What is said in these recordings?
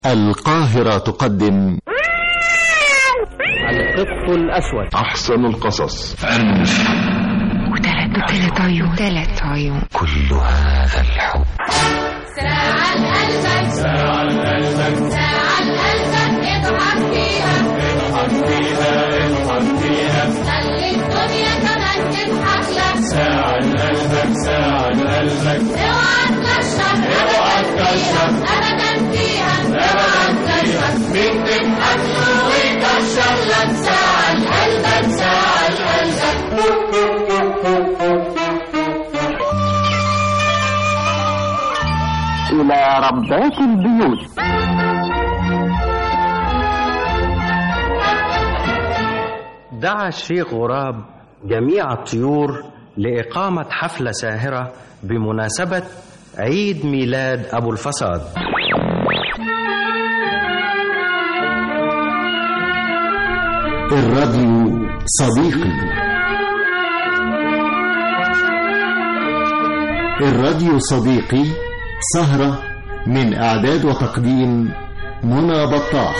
القاهرة تقدم القط الأسود أحسن القصص وثلاث وثلاث عيون ثلاث عيون كل هذا الحب ساعة قلبك ساعة قلبك ساعة قلبك اضحك فيها اضحك فيها اضحك فيها خلي الدنيا كمان تضحك لك ساعة قلبك ساعة قلبك اوعى تكشف اوعى تكشف ابدا فيها اوعى تكشف مين تضحك له ويكشف لك ساعة قلبك ساعة قلبك إلى ربات البيوت دعا الشيخ غراب جميع الطيور لإقامة حفلة ساهرة بمناسبة عيد ميلاد أبو الفساد الراديو صديقي الراديو صديقي سهرة من إعداد وتقديم منى بطاح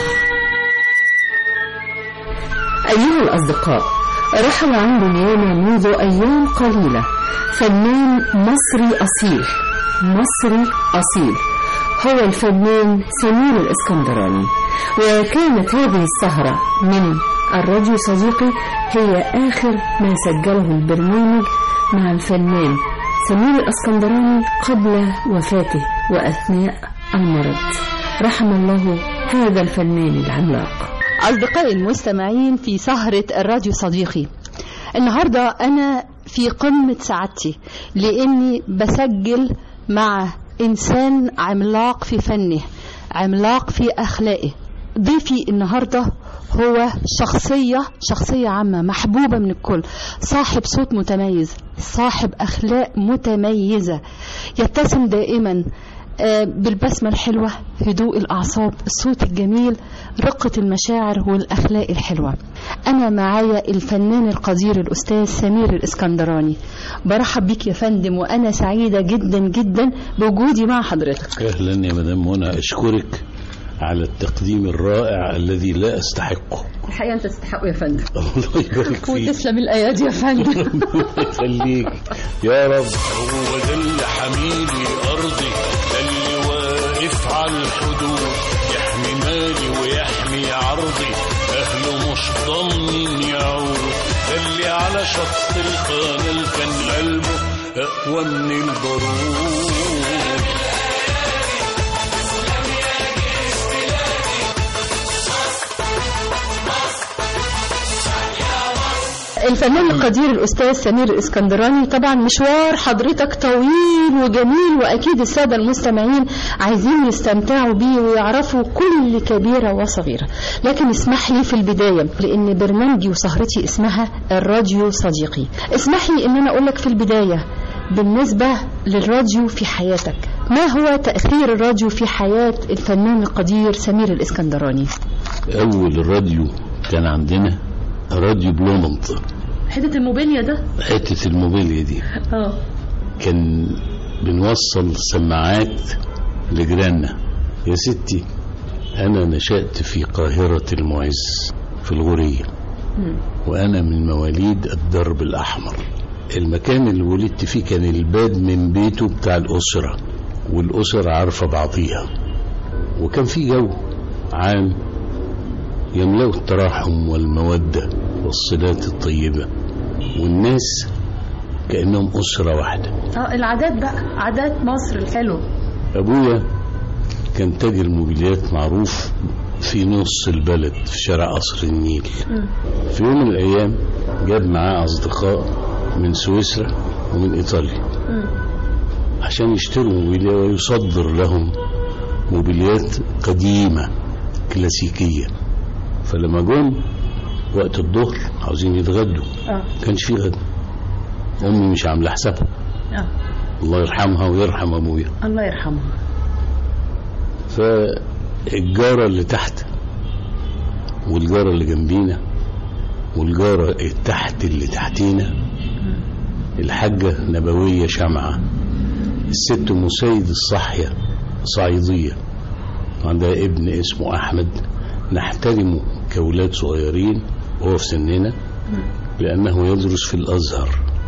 أيها الأصدقاء رحل عن دنيانا منذ أيام قليلة فنان مصري أصيل مصري أصيل هو الفنان سمير الإسكندراني وكانت هذه السهرة من الراديو صديقي هي آخر ما سجله البرنامج مع الفنان سمير الإسكندراني قبل وفاته وأثناء المرض رحم الله هذا الفنان العملاق أصدقائي المستمعين في سهرة الراديو صديقي النهاردة أنا في قمة سعادتي لأني بسجل مع إنسان عملاق في فنه عملاق في أخلاقه ضيفي النهاردة هو شخصية شخصية عامة محبوبة من الكل صاحب صوت متميز صاحب أخلاق متميزة يتسم دائما آه، بالبسمة الحلوة هدوء الأعصاب الصوت الجميل رقة المشاعر والأخلاق الحلوة أنا معايا الفنان القدير الأستاذ سمير الإسكندراني برحب بيك يا فندم وأنا سعيدة جدا جدا بوجودي مع حضرتك اهلا يا مدام منى اشكرك على التقديم الرائع الذي لا استحقه الحقيقة أنت تستحق يا فندم الله يبارك فيك وتسلم الأيادي يا فندم ربنا يخليك يا رب هو ده اللي حميلي أرضي ده اللي واقف على الحدود يحمي مالي ويحمي عرضي أهله مش ضامنين يعود ده اللي على شط القناة كان قلبه أقوى من البارود الفنان القدير الأستاذ سمير الإسكندراني طبعا مشوار حضرتك طويل وجميل وأكيد السادة المستمعين عايزين يستمتعوا بيه ويعرفوا كل كبيرة وصغيرة لكن اسمح لي في البداية لأن برنامجي وسهرتي اسمها الراديو صديقي اسمح لي أن أنا أقول لك في البداية بالنسبة للراديو في حياتك ما هو تأثير الراديو في حياة الفنان القدير سمير الإسكندراني اول الراديو كان عندنا راديو بلومنت حتة الموبيليا ده حته الموبيليا دي اه كان بنوصل سماعات لجيراننا يا ستي انا نشأت في قاهرة المعز في الغورية وانا من مواليد الدرب الاحمر المكان اللي ولدت فيه كان الباب من بيته بتاع الاسرة والاسر عارفة بعضيها وكان في جو عام يملأ التراحم والمودة والصلات الطيبة والناس كأنهم أسرة واحدة اه العادات بقى عادات مصر الحلو أبويا كان تاجر موبيليات معروف في نص البلد في شارع قصر النيل في يوم من الأيام جاب معاه أصدقاء من سويسرا ومن إيطاليا عشان يشتروا موبيليا ويصدر لهم موبيليات قديمة كلاسيكية فلما جم وقت الظهر عاوزين يتغدوا اه كانش في غدا أمي مش عاملة حسابها اه الله يرحمها ويرحم أبويا الله يرحمه فالجارة اللي تحت والجارة اللي جنبينا والجارة التحت اللي تحتينا الحاجة نبوية شمعة الست أم سيد الصحية صعيدية وعندها ابن اسمه أحمد نحترمه كأولاد صغيرين وهو في سننا لأنه يدرس في الأزهر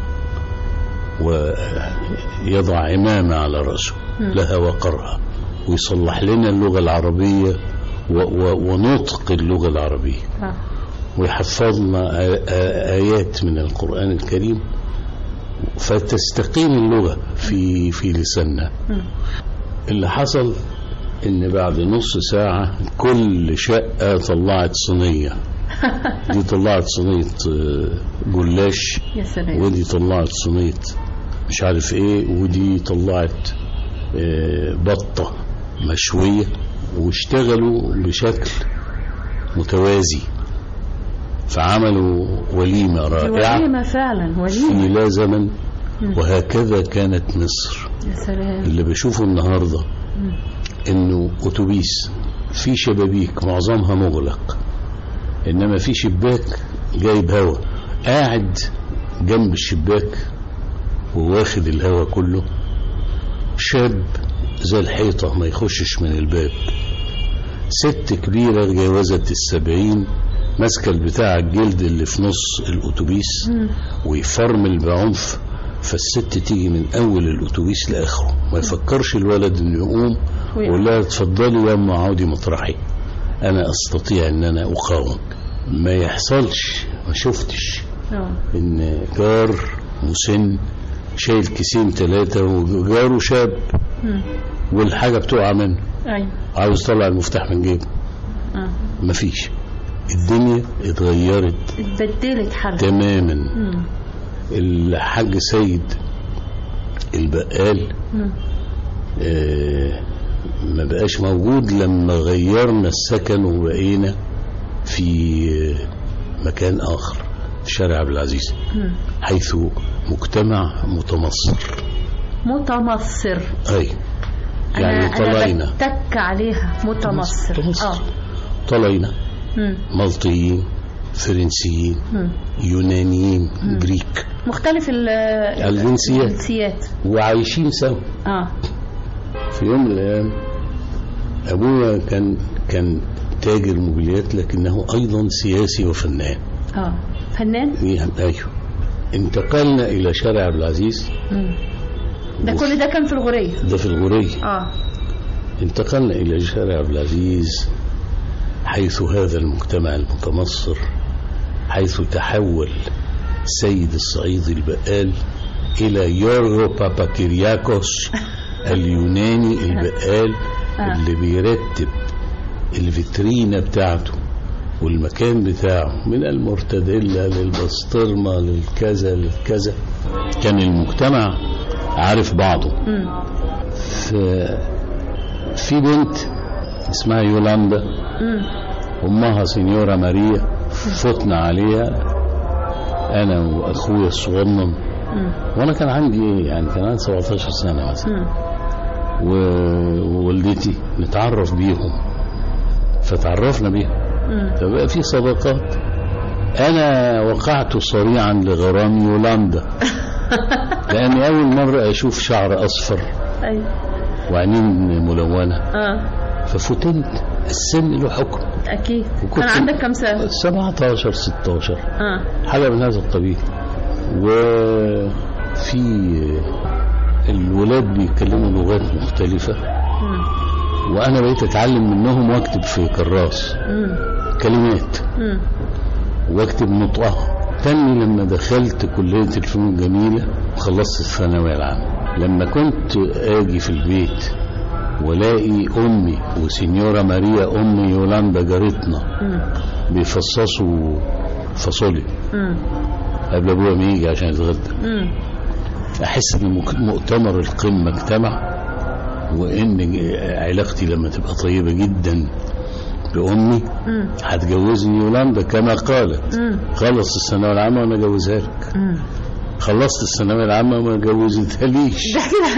ويضع عمامة على رأسه لها وقرها ويصلح لنا اللغة العربية و و ونطق اللغة العربية آه. ويحفظنا آ- آ- آيات من القرآن الكريم فتستقيم اللغة في في لساننا اللي حصل ان بعد نص ساعة كل شقة طلعت صينية دي طلعت صينية آه، جلاش يا سلام ودي طلعت صينية مش عارف ايه ودي طلعت آه، بطة مشوية واشتغلوا بشكل متوازي فعملوا وليمة دي رائعة وليمة فعلا في وليمة لا زمن وهكذا كانت مصر يا سلام اللي بشوفه النهاردة انه اتوبيس في شبابيك معظمها مغلق انما في شباك جايب هوا قاعد جنب الشباك وواخد الهوا كله شاب زي الحيطة ما يخشش من الباب ست كبيرة جاوزت السبعين ماسكة البتاع الجلد اللي في نص الأتوبيس ويفرمل بعنف فالست تيجي من أول الأتوبيس لآخره ما يفكرش الولد إنه يقوم ويقول لها اتفضلي يا أم عودي مطرحي أنا أستطيع إن أنا أقاوم ما يحصلش ما شفتش آه. إن جار مسن شايل كيسين ثلاثة وجاره شاب والحاجة بتقع منه أيوة عاوز يطلع المفتاح من جيبه آه. مفيش الدنيا اتغيرت اتبدلت حالها تماما مم. الحاج سيد البقال مم. آه ما بقاش موجود لما غيرنا السكن وبقينا في آه، مكان آخر في شارع عبد العزيز مم. حيث مجتمع متمصر متمصر أي يعني أنا طلعنا أنا بتك عليها متمصر متمصر. اه طلعنا مم. ملطيين فرنسيين مم. يونانيين جريك مختلف ال- الجنسيات. الجنسيات وعايشين سوا اه في يوم من الايام ابويا كان كان تاجر موبيليات لكنه ايضا سياسي وفنان اه فنان يعني ايوه انتقلنا الى شارع عبد العزيز مم. ده كل ده كان في الغورية ده في الغورية اه انتقلنا الى شارع عبد العزيز حيث هذا المجتمع المتمصر حيث تحول سيد الصعيد البقال الى يورو باباكيرياكوس اليوناني البقال اللي بيرتب الفيترينة بتاعته والمكان بتاعه من المرتديلا للبسطرمة للكذا للكذا كان المجتمع عارف بعضه مم. في في بنت اسمها يولاندا مم. امها سينيورا ماريا فتنا عليها انا واخويا الصغنن مم. وانا كان عندي ايه يعني كان عندي 17 سنه مثلا مم. و- ووالدتي نتعرف بيهم فتعرفنا بيهم مم. فبقى في صداقات انا وقعت صريعا لغرام يولاندا لاني اول مره اشوف شعر اصفر ايوه وعينين ملونه اه ففتنت السن له حكم اكيد وكنت- كان عندك كام سنة 17 16 اه حاجة من هذا القبيل وفي الولاد بيتكلموا لغات مختلفة مم. وأنا بقيت أتعلم منهم وأكتب في كراس مم. كلمات مم. وأكتب نطقها تاني لما دخلت كلية الفنون الجميلة وخلصت الثانوية العامة لما كنت آجي في البيت ولاقي أمي وسينيورا ماريا أمي يولاندا جارتنا مم. بيفصصوا فاصوليا مم. قبل ابويا ما يجي عشان يتغدى مم. احس ان مك- مؤتمر القمه اجتمع وان علاقتي لما تبقى طيبه جدا بامي مم. هتجوزني يولاندا كما قالت مم. خلص الثانويه العامه وانا اجوزها لك مم. خلصت الثانويه العامه وما جوزتها ليش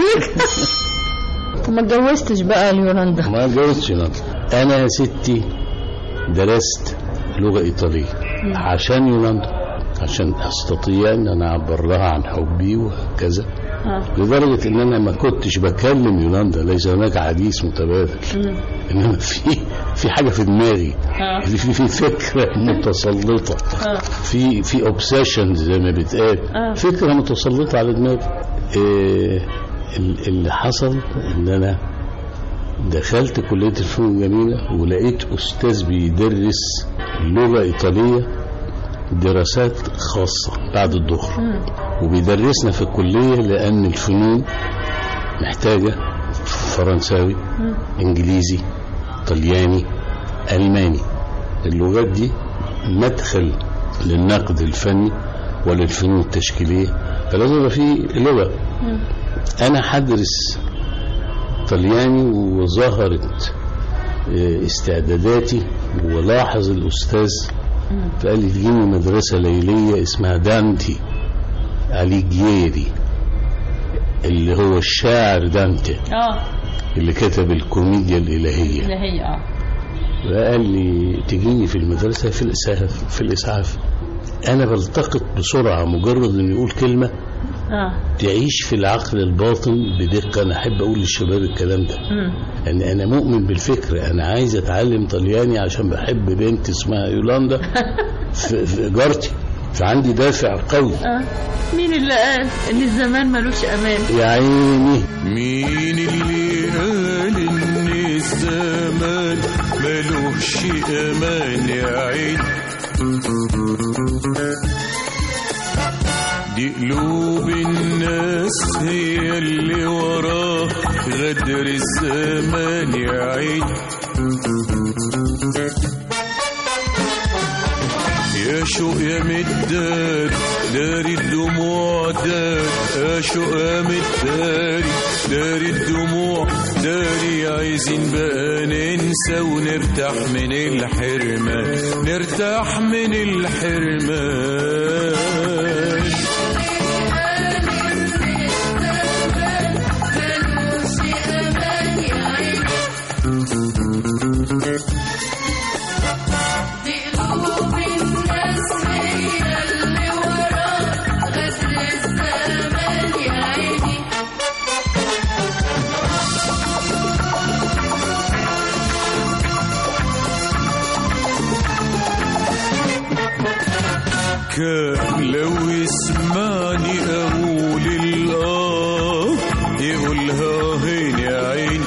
وما اتجوزتش بقى اليولاندا ما اتجوزتش يولاندا انا يا ستي درست لغه ايطاليه عشان يولاندا عشان استطيع ان انا اعبر لها عن حبي وهكذا اه لدرجة ان انا ما كنتش بكلم يولاندا ليس هناك حديث متبادل مم. انما في في حاجة في دماغي اه في في فكرة متسلطة اه في في اوبسيشن زي ما بيتقال آه. فكرة متسلطة على دماغي إيه ال- اللي حصل ان انا دخلت كلية الفنون الجميلة ولقيت أستاذ بيدرس لغة إيطالية دراسات خاصة بعد الظهر مم. وبيدرسنا في الكلية لأن الفنون محتاجة فرنساوي مم. إنجليزي طلياني ألماني اللغات دي مدخل للنقد الفني وللفنون التشكيلية فلازم يبقى في لغة مم. أنا هدرس طلياني وظهرت آه، استعداداتي ولاحظ الأستاذ مم. فقال لي تجيني مدرسة ليلية اسمها دانتي أليجيري اللي هو الشاعر دانتي اه اللي كتب الكوميديا الإلهية اللي هي اه وقال لي تجيني في المدرسة في الإسعاف في الإسعاف أنا بلتقط بسرعة مجرد إنه يقول كلمة اه تعيش في العقل الباطن بدقة أنا أحب أقول للشباب الكلام ده مم. أن أنا مؤمن بالفكر أنا عايز أتعلم طلياني عشان بحب بنت اسمها يولاندا في في جارتي فعندي دافع قوي اه مين اللي قال ان الزمان ملوش امان يا عيني مين اللي قال ان الزمان ملوش امان يا عين دي قلوب الناس هي اللي وراه غدر الزمان يا عين يا شوق يا مدار داري الدموع دار يا شوق يا مداري داري الدموع داري عايزين بقى ننسى ونرتاح من الحرمان نرتاح من الحرمان كان لو يسمعني اقول الاه يقولها هين يا عين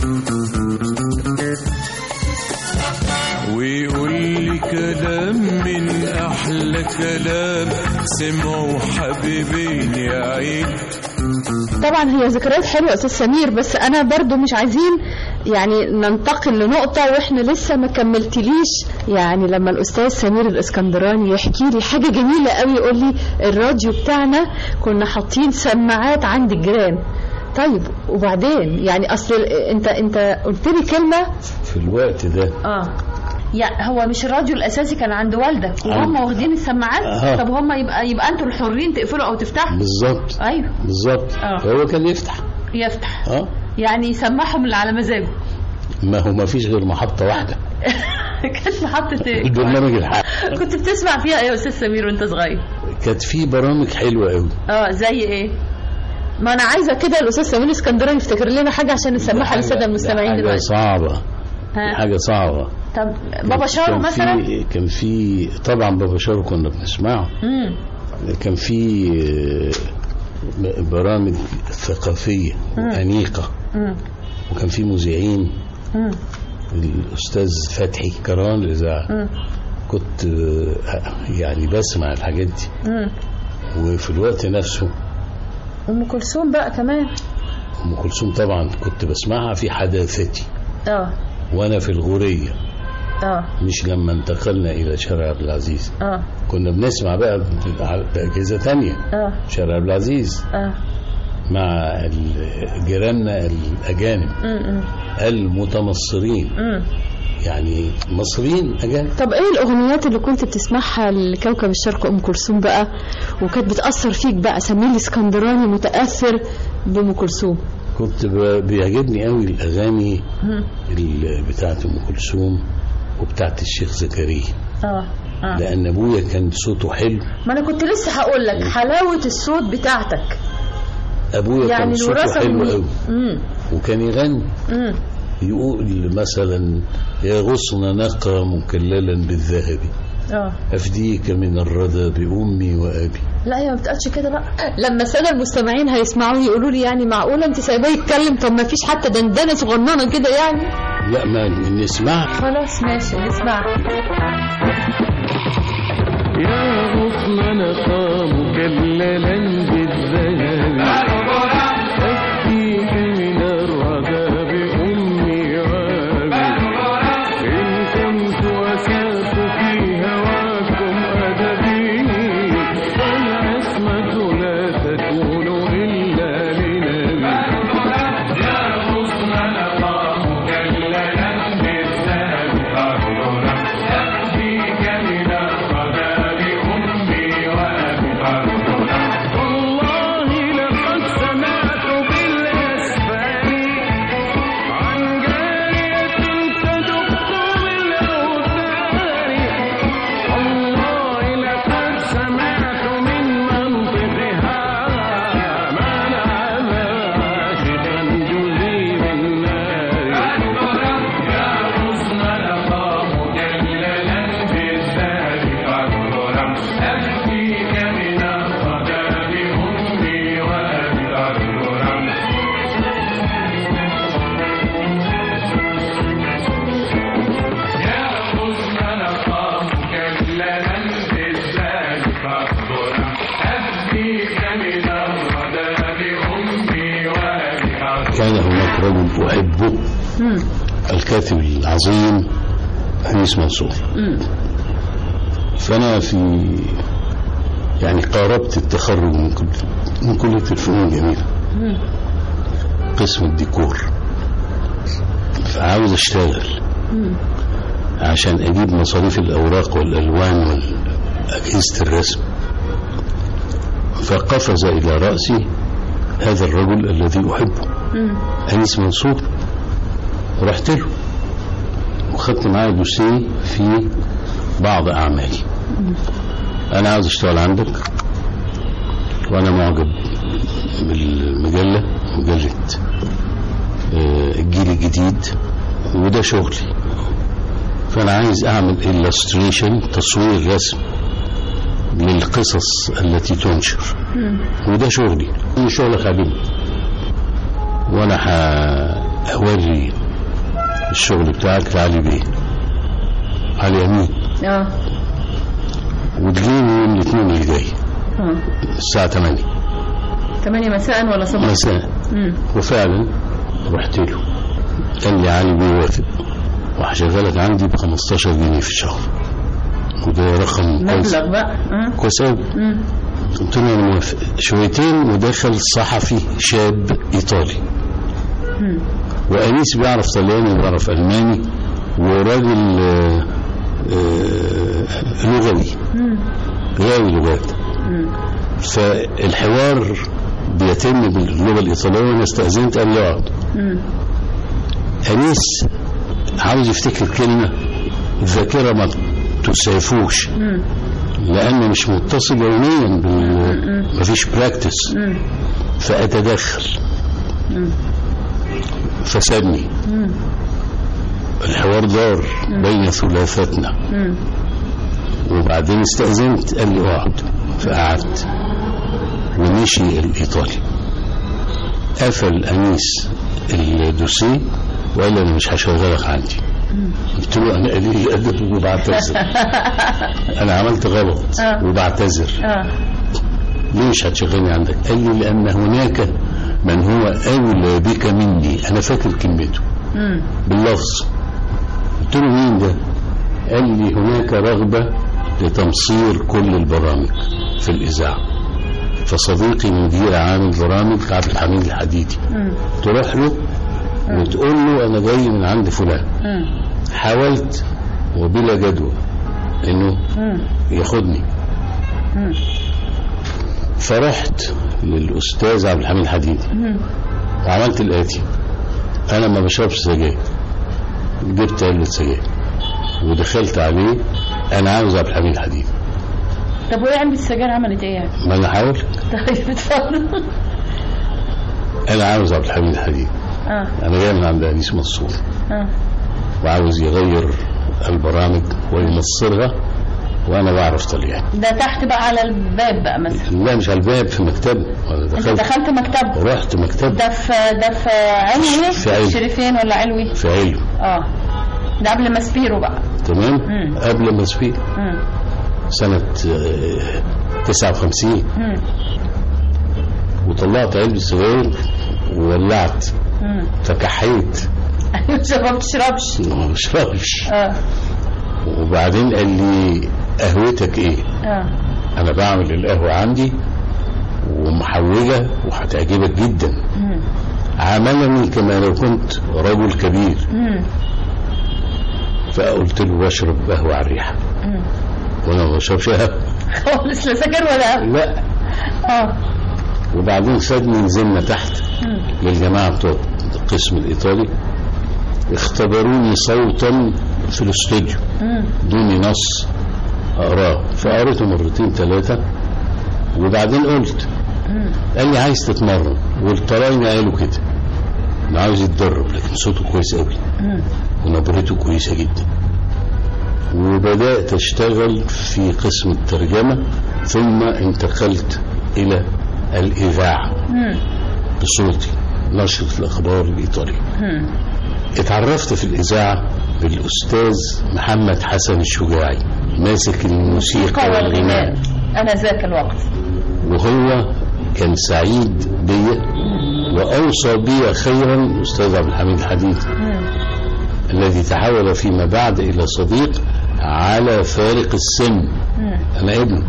ويقول لي كلام من احلى كلام سمعوا حبيبين يا عين طبعا هي ذكريات حلوه يا استاذ سمير بس انا برضو مش عايزين يعني ننتقل لنقطة واحنا لسه ما كملتليش يعني لما الاستاذ سمير الاسكندراني يحكي لي حاجة جميلة قوي يقول لي الراديو بتاعنا كنا حاطين سماعات عند الجيران طيب وبعدين يعني اصل انت انت قلت لي كلمة في الوقت ده اه يعني هو مش الراديو الاساسي كان عند والدك وهم آه. واخدين السماعات آه. طب هم يبقى يبقى انتوا الحرين تقفلوا او تفتحوا بالظبط ايوه بالظبط آه. فهو كان يفتح يفتح اه يعني يسمعهم اللي على مزاجه ما هو ما فيش غير محطة واحدة كانت محطة ايه؟ البرنامج الحق كنت بتسمع فيها ايه يا استاذ سمير وانت صغير؟ كانت في برامج حلوة قوي اه زي ايه؟ ما انا عايزة كده الاستاذ سمير الاسكندراني يفتكر لنا حاجة عشان نسمعها للسادة المستمعين حاجة دلوقتي صعبة ها حاجة صعبة طب بابا شارو كان مثلا؟ في كان في طبعا بابا شارو كنا بنسمعه امم كان في آه، برامج ثقافية وأنيقة امم وكان في مذيعين امم الأستاذ فتحي كران الإذاعة امم كنت آه، يعني بسمع الحاجات دي امم وفي الوقت نفسه ام كلثوم بقى كمان أم كلثوم طبعا كنت بسمعها في حداثتي اه وأنا في الغورية اه مش لما انتقلنا إلى شارع عبد العزيز اه كنا بنسمع بقى بأجهزة تانية اه شارع عبد العزيز اه مع ال- جيراننا الأجانب امم المتمصرين امم يعني مصريين أجانب طب ايه الاغنيات اللي كنت بتسمعها لكوكب الشرق ام كلثوم بقى وكانت بتاثر فيك بقى سمير الاسكندراني متاثر بام كلثوم كنت ب- بيعجبني قوي الأغاني مم. ال- بتاعت أم كلثوم وبتاعت الشيخ زكريا اه اه لأن أبويا كان صوته حلو ما انا كنت لسه هقول لك حلاوة الصوت بتاعتك ابويا يعني كان صوته الوراثة حلو من- قوي امم وكان يغني امم يقول مثلا يا غصن نقى مكللا بالذهب اه افديك من الردى بامي وابي لا هي ما بتقالش كده بقى لما الساده المستمعين هيسمعوا يقولوا لي يعني معقوله انت سايباه يتكلم طب ما فيش حتى دندنه صغننه كده يعني لا ما نسمع خلاص ماشي نسمع يا غصن نقى مكللا بالذهب أفديك من الردى بأمي وأبي إن كنت وسعت في هواكم أدبي فالعصمة لا تكون إلا لنبي يا غصن نقى مكللا بالذهب أفديك من الردى بأمي وأبي والله لقد سمعت بالأسفار عن جارية تدق بالأوتار والله لقد سمعت من منطقها ما نعم عاشقا جزي بالنار يا حسن لقى مجللا بالذات قدرا أبكيك من الردى بأمي وأبي قدرا يا حسن لقى مكللا بالذات قدرا أبكيك من الردى بأمي وأبي قدرا كان هناك رجل احبه الكاتب العظيم انيس منصور فانا في يعني قاربت التخرج من كل من كليه الفنون الجميله قسم الديكور فعاوز اشتغل عشان اجيب مصاريف الاوراق والالوان واجهزه الرسم فقفز الى راسي هذا الرجل الذي احبه انيس منصور ورحت له وخدت معايا دوسيه في بعض اعمالي انا عاوز اشتغل عندك وانا معجب بالمجله مجله آه، الجيل الجديد وده شغلي فانا عايز اعمل illustration تصوير رسم للقصص التي تنشر وده شغلي إن شغلك عجبني وانا هوري الشغل بتاعك لعلي بيه علي امين اه وتجيني يوم الاثنين اللي جاي اه الساعة 8 8 مساء ولا صباح مساء امم وفعلا رحت له قال لي علي بيوافق وهشغلك عندي ب 15 جنيه في الشهر وده رقم كويس مبلغ بقى اه كويس قوي امم قلت له انا موافق شويتين ودخل صحفي شاب ايطالي مم. وانيس بيعرف طلياني وبيعرف الماني وراجل آه، آه، لغوي مم. غاوي لغات مم. فالحوار بيتم باللغه الايطاليه وانا استاذنت قال لي اقعد مم. انيس عاوز يفتكر كلمه الذاكره ما تسعفوش مم. لانه مش متصل يوميا بال... مفيش براكتس مم. فاتدخل مم. فسابني مم. الحوار دار بين ثلاثتنا مم. وبعدين استأذنت قال لي اقعد فقعدت ومشي الإيطالي قفل أنيس الدوسيه وقال لي أنا مش هشغلك عندي قلت له أنا قليل الأدب وبعتذر أنا عملت غلط آه. وبعتذر اه ليه مش هتشغلني عندك قال لي لأن هناك من هو أولى بك مني أنا فاكر كلمته مم. باللفظ قلت له مين ده قال لي هناك رغبة لتمصير كل البرامج في الإذاعة فصديقي مدير عام البرامج عبد الحميد الحديدي مم. تروح له وتقول له أنا جاي من عند فلان مم. حاولت وبلا جدوى إنه مم. ياخدني مم. فرحت للأستاذ عبد الحميد الحديدي مم. وعملت الآتي أنا ما بشربش سجاير جبت علبة سجاير ودخلت عليه أنا عاوز عبد الحميد الحديدي طب وايه علبة السجاير عملت ايه يعني؟ ما أنا حاول طيب اتفضل انا عاوز عبد الحميد الحديد اه انا جاي من عند انيس منصور اه وعاوز يغير البرامج ويمصرها وانا بعرف طلياني ده تحت بقى على الباب بقى مثلا لا مش على الباب في مكتبه وانا انت دخلت دخلت مكتبه رحت مكتبه ده في ده في علوي في علوي. شريفين ولا علوي في علم اه ده قبل ما سبيرو بقى تمام مم. قبل ما اسبيع مم. سنة آه، 59 مم. وطلعت علبة سجاير وولعت مم. فكحيت عشان ما بتشربش ما بشربش اه وبعدين قال لي قهوتك ايه اه انا بعمل القهوة عندي ومحوجة وهتعجبك جدا مم. عاملني كما لو كنت رجل كبير مم. فقلت له بشرب قهوة على الريحة مم. وانا ما بشربش قهوة خالص لا سكر ولا قهوة. لا اه وبعدين خدني نزلنا تحت مم. للجماعة بتوع القسم الإيطالي اختبروني صوتا في الاستوديو مم. دوني نص أقراه فقريته مرتين ثلاثة وبعدين قلت مم. قال لي عايز تتمرن والطلاينة قالوا كده انه عاوز يتدرب لكن صوته كويس قوي مم. ونبرته كويسة جدا وبدأت أشتغل في قسم الترجمة ثم انتقلت إلى الإذاعة مم. بصوتي نشرة الأخبار الإيطالية مم. اتعرفت في الإذاعة بالأستاذ محمد حسن الشجاعي ماسك الموسيقى والغناء انا ذاك الوقت وهو كان سعيد بي وأوصى بي خيرا أستاذ عبد الحميد الحديد مم. الذي تحول فيما بعد إلى صديق على فارق السن مم. أنا ابنه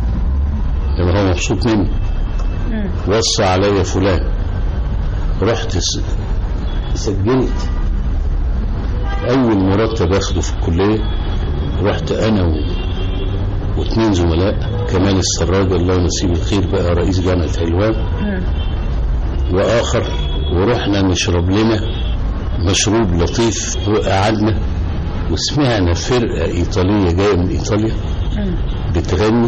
لما هو مبسوط مني مم. وصى علي فلان رحت س- سجلت أول مرتب أخده في الكلية رحت أنا و... واثنين زملاء كمال السراج الله يمسيه بالخير بقى رئيس جامعة حلوان مم. وآخر ورحنا نشرب لنا مشروب لطيف وقعدنا وسمعنا فرقة إيطالية جاية من إيطاليا مم. بتغني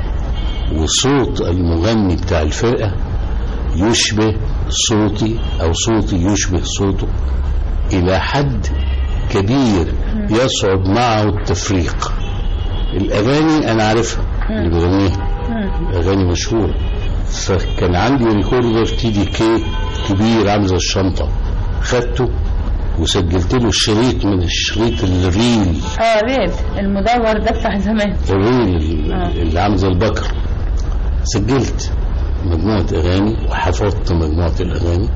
وصوت المغني بتاع الفرقة يشبه صوتي أو صوتي يشبه صوته إلى حد كبير يصعب معه التفريق الأغاني أنا عارفها اللي بغنيها مم. أغاني مشهورة فكان عندي ريكوردر تي دي كي كبير عامل زي الشنطة خدته وسجلت له الشريط من الشريط الريل اه ريل المدور ده بتاع زمان الريل آه. اللي عامل زي البكر سجلت مجموعة أغاني وحفظت مجموعة الأغاني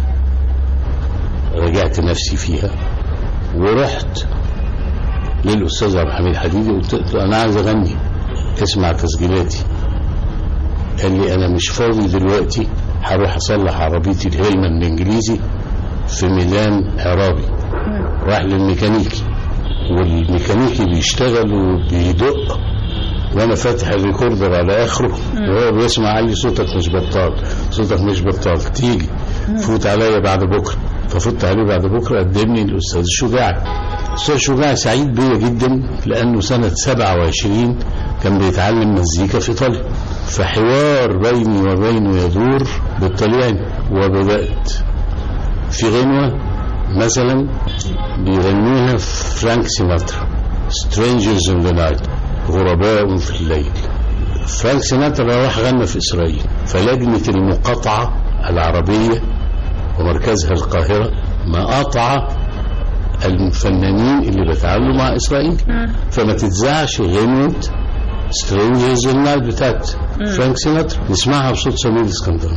رجعت نفسي فيها ورحت للأستاذ عبد الحميد حديدي وقلت له أنا عايز أغني اسمع تسجيلاتي قال لي أنا مش فاضي دلوقتي هروح أصلح عربيتي الهيلمان الإنجليزي في ميلان عرابي راح للميكانيكي والميكانيكي بيشتغل وبيدق وانا فاتح الريكوردر على اخره وهو بيسمع قال لي صوتك مش بطال صوتك مش بطال تيجي فوت عليا بعد بكره ففوت عليه بعد بكره قدمني الاستاذ الشجاعي الاستاذ الشجاعي سعيد بيا جدا لانه سنه 27 كان بيتعلم مزيكا في ايطاليا فحوار بيني وبينه يدور بالطلياني وبدات في غنوه مثلا بيغنيها فرانك سيناترا Strangers in the Night غرباء في الليل فرانك سيناترا راح غنى في إسرائيل فلجنة المقاطعة العربية ومركزها القاهرة مقاطعة الفنانين اللي بيتعاملوا مع إسرائيل فما تتذاعش غنوة سترينجرز النايت بتاعت فرانك سيناترا نسمعها بصوت سمير الاسكندراني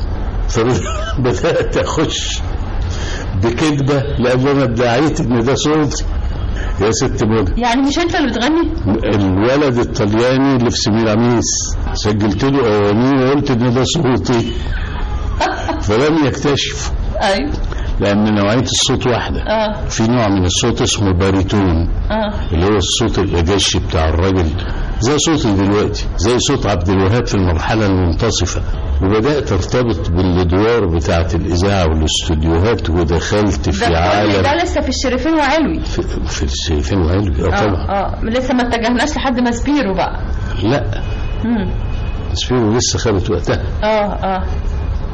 فبدأت أخش بكذبة لأن أنا ادعيت إن ده صوتي يا ست منى يعني مش انت اللي بتغني الولد الطلياني اللي في سميراميس سجلت له اغانيه وقلت ان ده صوتي فلم يكتشف ايوه لان نوعيه الصوت واحده اه في نوع من الصوت اسمه باريتون اه اللي هو الصوت الأجش بتاع الراجل زي صوتي دلوقتي زي صوت عبد الوهاب في المرحلة المنتصفة وبدأت ارتبط بالادوار بتاعة الإذاعة والاستوديوهات ودخلت ده في كل عالم ده لسه في الشريفين وعلوي في, في السيفين وعلوي اه طبعا اه اه لسه ما اتجهناش لحد ما سبيرو بقى لا مم. سبيرو لسه خدت وقتها اه اه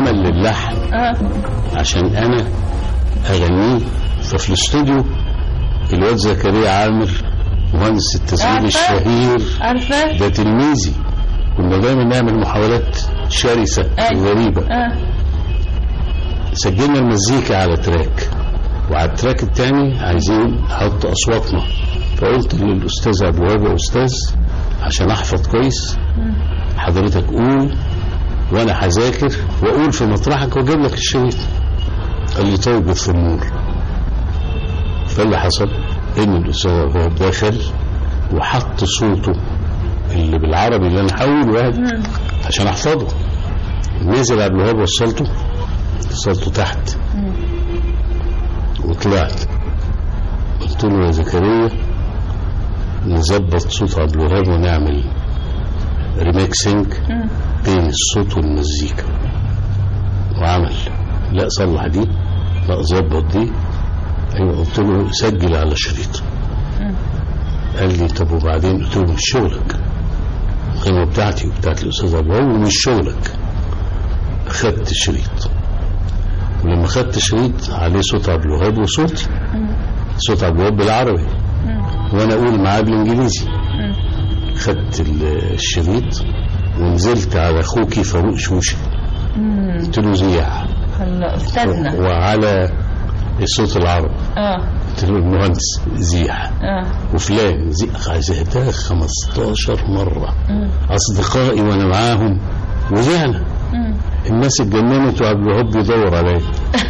وعمل للحن اه عشان انا اغنيه ففي الاستوديو الواد زكريا عامر مهندس التسجيل عارفة. الشهير عارفه ده تلميذي كنا دايما نعمل محاولات شرسة أيوة. وغريبة اه سجلنا المزيكا على تراك وعلى التراك التاني عايزين نحط اصواتنا فقلت للاستاذ ابو وهاب يا استاذ عشان احفظ كويس حضرتك قول وانا هذاكر واقول في مطرحك واجيب لك الشريط قال لي طيب بالثمور فاللي حصل ان الاستاذ ابو وهاب دخل وحط صوته اللي بالعربي اللي انا هقوله يعني عشان احفظه نزل عبد الوهاب وصلته وصلته تحت وطلعت قلت له يا زكريا نظبط صوت عبد الوهاب ونعمل ريميكسينج بين الصوت والمزيكا وعمل لا صلح دي لا ظبط دي ايوه قلت له سجل على شريط قال لي طب وبعدين قلت له مش شغلك القيمة بتاعتي وبتاعت الأستاذ أبو هو ومش شغلك خدت شريط ولما خدت شريط عليه صوت عبد الوهاب وصوتي صوت عبد الوهاب بالعربي وانا اقول معاه بالانجليزي خدت ال- الشريط ونزلت على اخوكي فاروق شوشه قلت له زيع هلا استاذنا وعلى الصوت العربي اه قلت له المهندس زيح اه وفلان زي زهدها 15 مرة أصدقائي وأنا معاهم وزعنا الناس اتجننت وعبد الوهاب بيدور عليا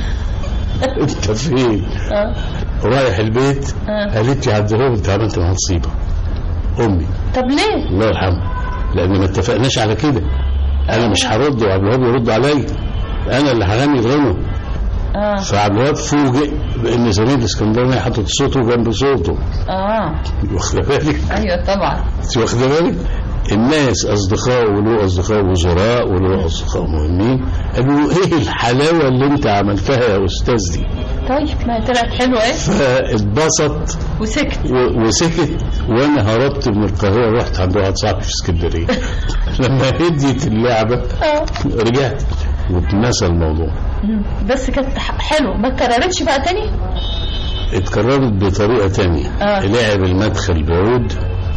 انت فين؟ اه رايح البيت آه. قالت لي عبد الوهاب انت عملت معاه مصيبه امي طب ليه؟ الله يرحمها لان ما اتفقناش على كده انا مش هرد وعبد الوهاب يرد عليا انا اللي هغني الغنى اه فعبد الوهاب فوجئ بان زميل الاسكندراني حاطط صوته جنب صوته اه واخده بالك ايوه طبعا انت واخده بالك الناس اصدقاء وله اصدقاء وزراء وله اصدقاء مهمين قالوا له ايه الحلاوه اللي انت عملتها يا استاذ دي طيب ما هي طلعت حلوه ايه فاتبسط وسكت و- وسكت وانا هربت من القاهره رحت عند واحد صاحبي في اسكندريه لما هديت اللعبه اه رجعت واتنسى الموضوع مم. بس كانت ح- حلوه ما اتكررتش بقى تاني اتكررت بطريقه تانية آه. لعب المدخل بعود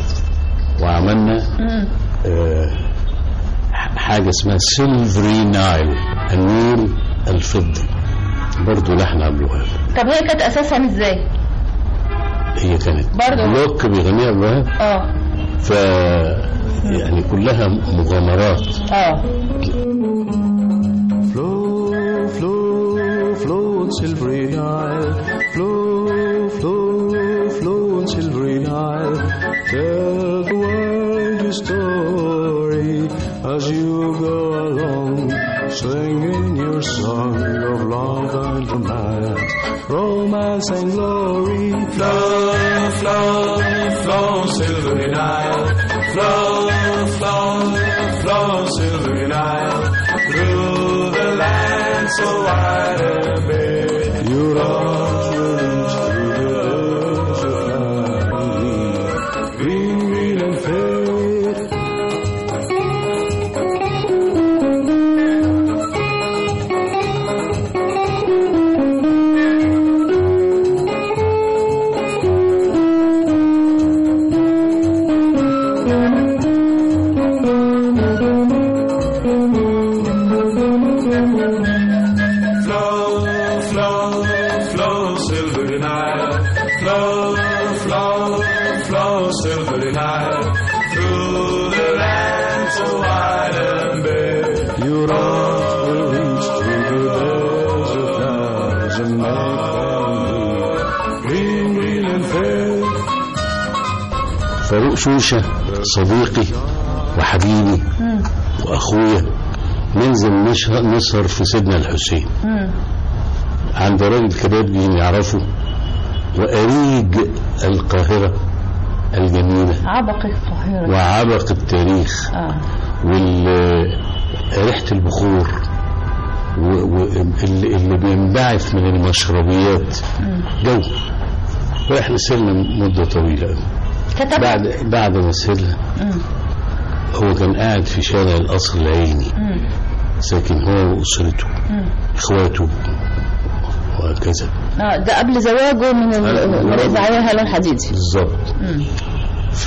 وعملنا مم. آه، ح- حاجه اسمها سيلفري نايل النيل الفضي برضه لحن عبد الوهاب طب هي كانت اساسا ازاي؟ هي كانت برضه. بلوك بيغنيها عبد الوهاب اه ف يعني كلها مغامرات اه Flow, flow, flow on silvery Nile. Flow, flow, flow on silvery Nile. Tell the world your story as you go along, singing your song of love and romance, romance and glory. Flow, flow, flow, silvery Nile. Flow, flow, flow, silvery Nile. Through the land so wide and big, your arms will reach through the desert land. Green, green and fair. Flow, flow, flow, silvery Nile. Flow, flow, flow, silvery Nile. Through the land so wide and bare. Your arms will reach through the desert clouds and make them green, green and fair. فاروق شوشة صديقي وحبيبي وأخويا ننزل نشهر نسهر في سيدنا الحسين عند راجل كبابجي يعرفه وأريج القاهرة الجميلة عبق القاهره وعبق التاريخ اه وريحة البخور واللي اللي بينبعث من المشربيات جو واحنا سرنا مدة طويلة أوي. كتب بعد بعد ما سرنا هو كان قاعد في شارع القصر العيني ساكن هو وأسرته إخواته وهكذا آه، ده قبل زواجه من ال- من الإذاعية هلا الحديدي بالظبط مم. ف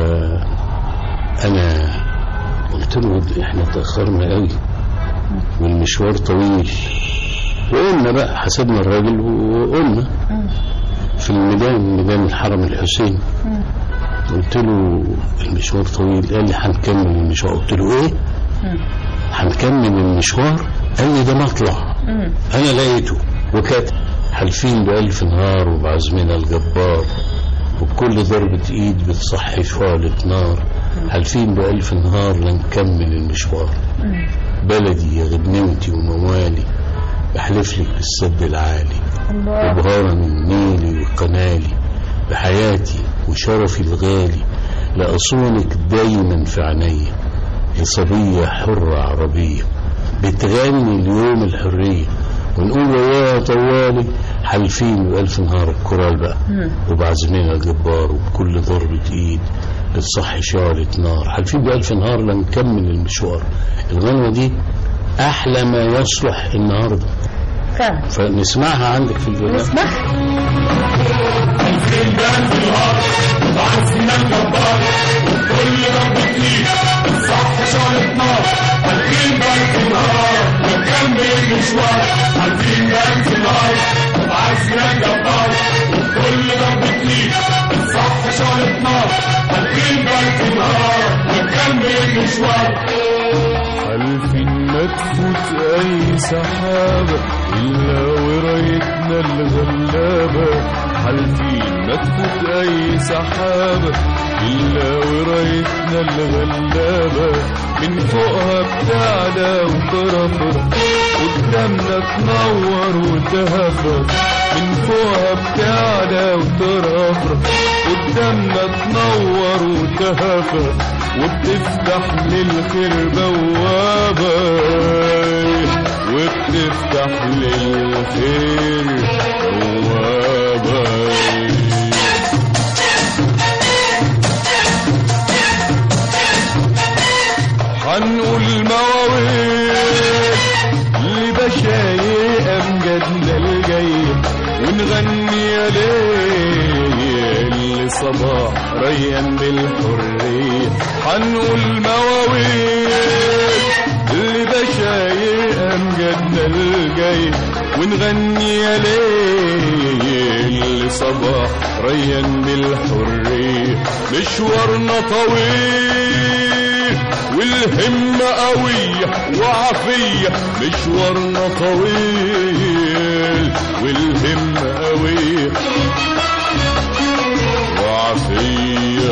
انا قلت له احنا تاخرنا قوي والمشوار طويل وقلنا بقى حسبنا الراجل وقلنا في الميدان ميدان الحرم الحسين قلت له المشوار طويل قال لي هنكمل المشوار قلت له ايه هنكمل المشوار قال لي ده مطلع انا لقيته وكاتب حالفين بألف نهار وبعزمنا الجبار وبكل ضربة ايد بتصحي شعلة نار حالفين بألف نهار لنكمل المشوار بلدي يا غبنوتي وموالي بحلف لك بالسد العالي وبهارة من نيلي وقنالي بحياتي وشرفي الغالي لأصونك دايما في عينيا لصبية حرة عربية بتغني اليوم الحرية ونقول ويا طوالي حالفين بألف نهار الكرال بقى وبعزمنا الجبار وبكل ضربة ايد بتصحي شعلة نار حالفين بألف نهار لنكمل المشوار الغنوة دي أحلى ما يصلح النهاردة فعلا فنسمعها عندك في البلاد نسمعها عارفين ما تفوت اي سحابة الا ورايتنا الغلابة حالفين ما تفوت اي سحابة الا ورايتنا الغلابة من فوقها بتعلى وترفرف قدامنا تنور وتهفر من فوقها بتعلى وترفرف قدامنا تنور وتهفر وبتفتح للخير بوابة وبتفتح للخير بوابة هنقول مواويل لبشايق أمجدنا الجاي ونغني يا ليل صباح ريان بالحرية هنقول مواويل لبشايق أمجدنا الجاي ونغني يا ليل صباح ريان بالحرية مشوارنا طويل والهمة قوية وعافية مشوارنا طويل والهمة قوية وعافية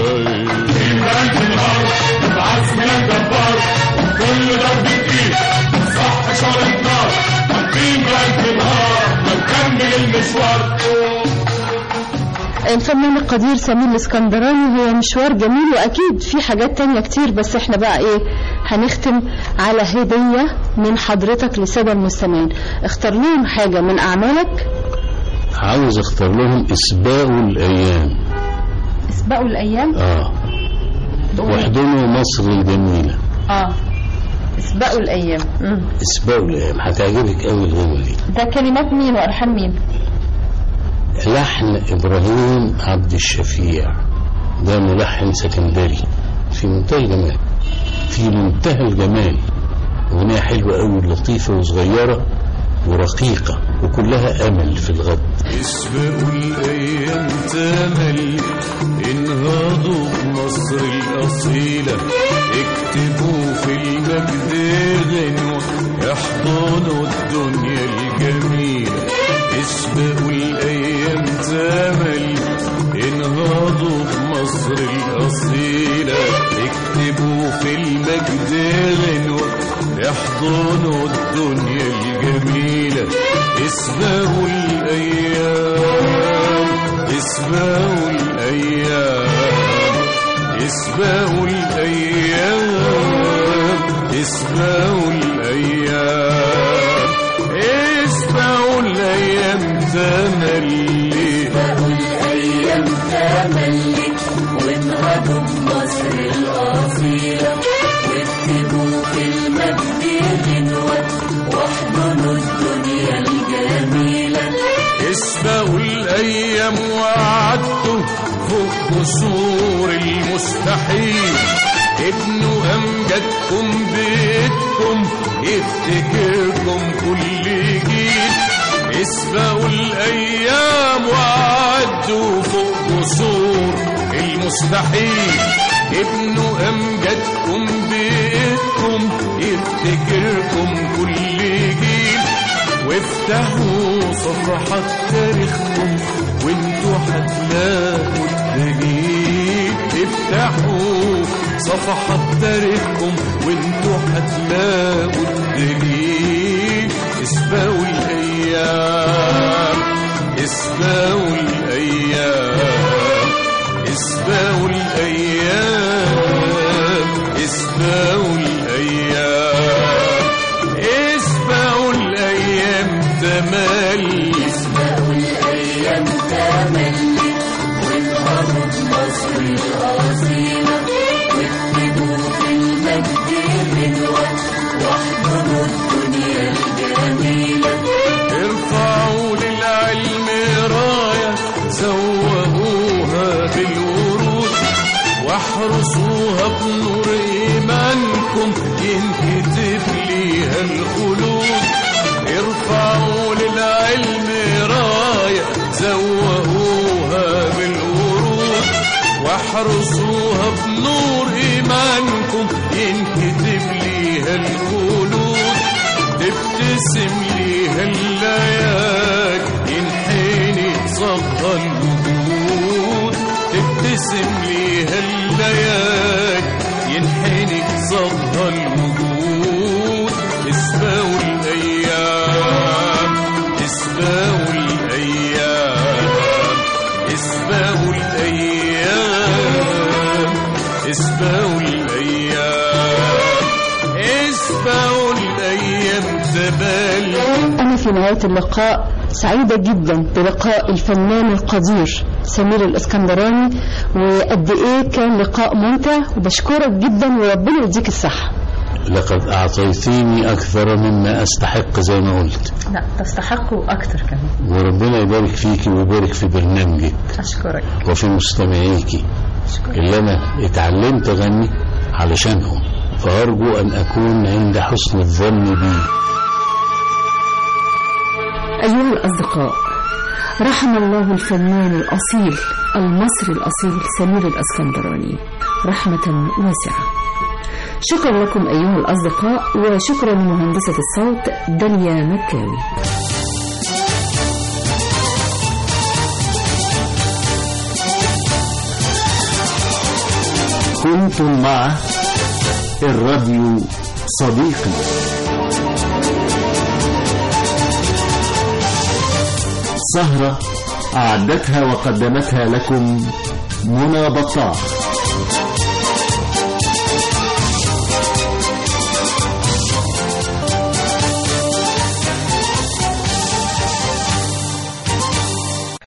الفنان القدير سمير الاسكندراني هو مشوار جميل واكيد في حاجات تانية كتير بس احنا بقى ايه هنختم على هدية من حضرتك للسادة المستمعين اختار لهم حاجة من اعمالك عاوز اختار لهم اسباق الايام اسبقوا الايام اه واحضنوا مصر الجميلة اه اسبقوا الايام مم. اسباق الايام هتعجبك قوي الغنوة دي ده كلمات مين والحان مين لحن ابراهيم عبد الشفيع ده ملحن سكندري في منتهى الجمال في منتهى الجمال اغنيه حلوه قوي لطيفه وصغيره ورقيقه وكلها امل في الغد اسبقوا الايام تملي انهضوا بمصر الاصيله اكتبوا في المجد غنوه احضنوا الدنيا الجميله اسبقوا الايام تملي انهضوا بمصر الاصيله اكتبوا في المجد غنوه احضنوا الدنيا الجميله اسبقوا الايام اسبقوا الايام اسبقوا الايام اسبقوا الايام اسبقوا الايام تملي الأيام تملي وانهضوا بمصر الأصيلة واكتبوا في المجد غنوة قصور المستحيل ابنه أمجدكم بيتكم يفتكركم كل جيل اسبقوا الأيام وعدوا فوق قصور المستحيل ابنه أمجدكم بيتكم يفتكركم كل جيل وافتحوا صفحات تاريخكم وانتوا هتلاقوا الدليل افتحوا صفحات تاريخكم وانتوا هتلاقوا الدليل اسبقوا الايام اسبقوا الايام اسبقوا الايام اسبقوا الايام اسبقوا الايام تملي اسبقوا الأيام تملي وانهضوا بمصر الأصيلة واكتبوا في المجد منوة واحضروا الدنيا الجميلة ارفعوا للعلم راية زوهوها بالورود واحرسوها بنور إيمانكم ينكتب ليها الخلود ارفعوا للعلم راية زوهوها بالورود واحرسوها بنور إيمانكم ينكتب ليها الخلود تبتسم ليها الليالي ينحني صبها الوجود تبتسم ليها الليالي ينحني صبها الوجود اسبقوا الايام اسبقوا الايام اسبقوا الايام اسبقوا الايام اسبقوا الايام تبالي أنا في نهاية اللقاء سعيدة جدا بلقاء الفنان القدير سمير الإسكندراني وقد إيه كان لقاء ممتع وبشكرك جدا وربنا يديك الصحة لقد أعطيتيني أكثر مما أستحق زي ما قلت لا تستحقوا أكتر كمان وربنا يبارك فيك ويبارك في برنامجك أشكرك وفي مستمعيك اللي أنا اتعلمت أغني علشانهم فأرجو أن أكون عند حسن الظن بي أيها الأصدقاء رحم الله الفنان الأصيل المصري الأصيل سمير الأسكندراني رحمة واسعة شكرا لكم أيها الأصدقاء وشكرا لمهندسة الصوت داليا مكاوي كنتم مع الراديو صديقي سهرة أعدتها وقدمتها لكم منى بطاح